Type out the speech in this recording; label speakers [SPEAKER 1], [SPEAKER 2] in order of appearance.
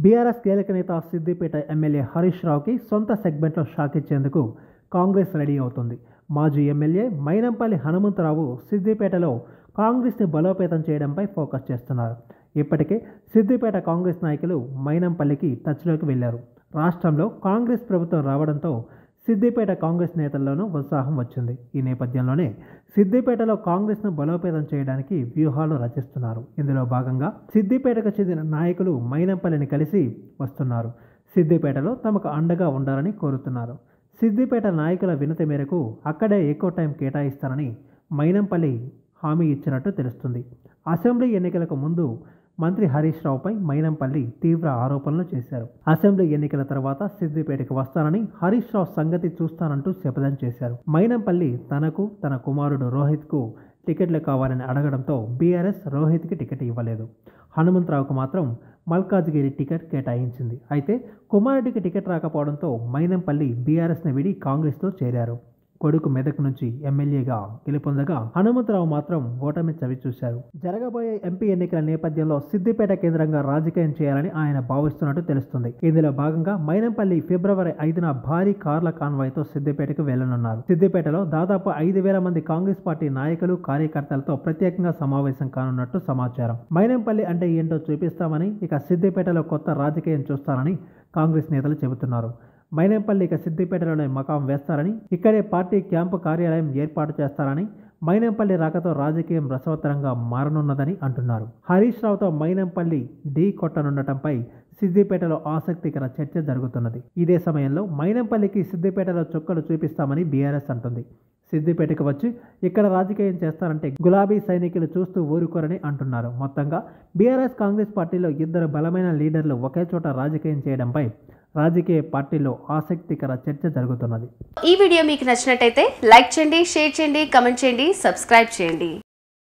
[SPEAKER 1] BRS కీలక నేత Siddipet MLA Harish రావుకి సొంత సెగ్మెంట్లో షాక్ ఇచ్చేందుకు కాంగ్రెస్ రెడీ అవుతుంది మాజీ ఎమ్మెల్యే మైనంపల్లి హనుమంతరావు సిద్దిపేటలో కాంగ్రెస్ని బలోపేతం చేయడంపై ఫోకస్ చేస్తున్నారు ఇప్పటికే సిద్దిపేట కాంగ్రెస్ నాయకులు మైనంపల్లికి టచ్లోకి వెళ్లారు రాష్ట్రంలో కాంగ్రెస్ ప్రభుత్వం రావడంతో సిద్దిపేట కాంగ్రెస్ నేతల్లోనూ ఉత్సాహం వచ్చింది ఈ నేపథ్యంలోనే సిద్దిపేటలో కాంగ్రెస్ను బలోపేతం చేయడానికి వ్యూహాలు రచిస్తున్నారు ఇందులో భాగంగా సిద్దిపేటకు చెందిన నాయకులు మైనంపల్లిని కలిసి వస్తున్నారు సిద్దిపేటలో తమకు అండగా ఉండాలని కోరుతున్నారు సిద్దిపేట నాయకుల వినతి మేరకు అక్కడే ఎక్కువ టైం కేటాయిస్తారని మైనంపల్లి హామీ ఇచ్చినట్టు తెలుస్తుంది అసెంబ్లీ ఎన్నికలకు ముందు మంత్రి హరీష్ రావుపై మైనంపల్లి తీవ్ర ఆరోపణలు చేశారు అసెంబ్లీ ఎన్నికల తర్వాత సిద్దిపేటకు వస్తానని హరీష్ రావు సంగతి చూస్తానంటూ శపథం చేశారు మైనంపల్లి తనకు తన కుమారుడు రోహిత్కు టికెట్లు కావాలని అడగడంతో బీఆర్ఎస్ రోహిత్కి టికెట్ ఇవ్వలేదు హనుమంతరావుకు మాత్రం మల్కాజ్గిరి టికెట్ కేటాయించింది అయితే కుమారుడికి టికెట్ రాకపోవడంతో మైనంపల్లి బీఆర్ఎస్ని విడి కాంగ్రెస్తో చేరారు కొడుకు మెదక్ నుంచి ఎమ్మెల్యేగా గెలుపొందగా హనుమంతరావు మాత్రం ఓటమి చవి చూశారు జరగబోయే ఎంపీ ఎన్నికల నేపథ్యంలో సిద్దిపేట కేంద్రంగా రాజకీయం చేయాలని ఆయన భావిస్తున్నట్టు తెలుస్తుంది ఇందులో భాగంగా మైనంపల్లి ఫిబ్రవరి ఐదున భారీ కార్ల కాన్వాయ్తో సిద్దిపేటకు వెళ్లనున్నారు సిద్దిపేటలో దాదాపు ఐదు వేల మంది కాంగ్రెస్ పార్టీ నాయకులు కార్యకర్తలతో ప్రత్యేకంగా సమావేశం కానున్నట్టు సమాచారం మైనంపల్లి అంటే ఏంటో చూపిస్తామని ఇక సిద్దిపేటలో కొత్త రాజకీయం చూస్తానని కాంగ్రెస్ నేతలు చెబుతున్నారు మైనంపల్లి ఇక సిద్దిపేటలోనే మకాం వేస్తారని ఇక్కడే పార్టీ క్యాంపు కార్యాలయం ఏర్పాటు చేస్తారని మైనంపల్లి రాకతో రాజకీయం రసవత్తరంగా మారనున్నదని అంటున్నారు హరీష్ రావుతో మైనంపల్లి ఢీ కొట్టనుండటంపై సిద్దిపేటలో ఆసక్తికర చర్చ జరుగుతున్నది ఇదే సమయంలో మైనంపల్లికి సిద్దిపేటలో చుక్కలు చూపిస్తామని బీఆర్ఎస్ అంటుంది సిద్దిపేటకు వచ్చి ఇక్కడ రాజకీయం చేస్తారంటే గులాబీ సైనికులు చూస్తూ ఊరుకోరని అంటున్నారు మొత్తంగా బీఆర్ఎస్ కాంగ్రెస్ పార్టీలో ఇద్దరు బలమైన లీడర్లు ఒకే చోట రాజకీయం చేయడంపై రాజకీయ పార్టీలో ఆసక్తికర చర్చ జరుగుతున్నది
[SPEAKER 2] ఈ వీడియో మీకు నచ్చినట్టయితే లైక్ చేయండి షేర్ చేయండి కమెంట్ చేయండి సబ్స్క్రైబ్ చేయండి